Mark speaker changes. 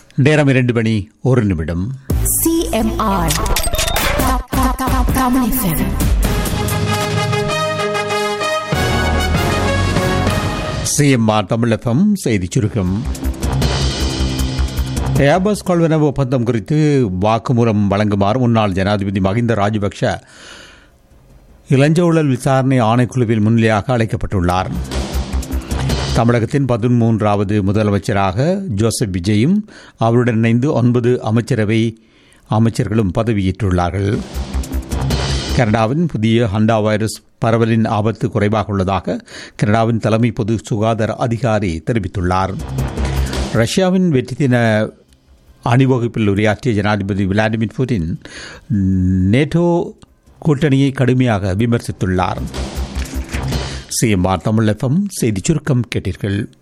Speaker 1: நேரம் இரண்டு மணி ஒரு நிமிடம்
Speaker 2: CMR. Ka- ka- ka- Kamu FM.
Speaker 1: CMR Tamilagam செய்திச் சுருக்கம் ஏபஸ் கொள்வனவு ஒப்பந்தம் குறித்து வாக்குமூலம் வழங்குமாறு முன்னாள் ஜனாதிபதி மகிந்த ராஜபக்ஷ இளஞ்ச ஊழல் விசாரணை ஆணைக்குழுவில் முன்னிலையாக அழைக்கப்பட்டுள்ளார் தமிழகத்தின் பதிமூன்றாவது முதலமைச்சராக ஜோசப் விஜயும் அவருடன் இணைந்து ஒன்பது அமைச்சரவை அமைச்சர்களும் பதவியேற்றுள்ளார்கள் கனடாவின் புதிய ஹண்டா வைரஸ் பரவலின் ஆபத்து குறைவாக உள்ளதாக கனடாவின் தலைமை பொது சுகாதார அதிகாரி தெரிவித்துள்ளார் ரஷ்யாவின் வெற்றி தின அணிவகுப்பில் உரையாற்றிய ஜனாதிபதி விளாடிமிர் புட்டின் நேட்டோ கூட்டணியை கடுமையாக விமர்சித்துள்ளார் சிஎம்ஆர் தமிழ் எஃப்எம் செய்திச் சுருக்கம் கேட்டீர்கள்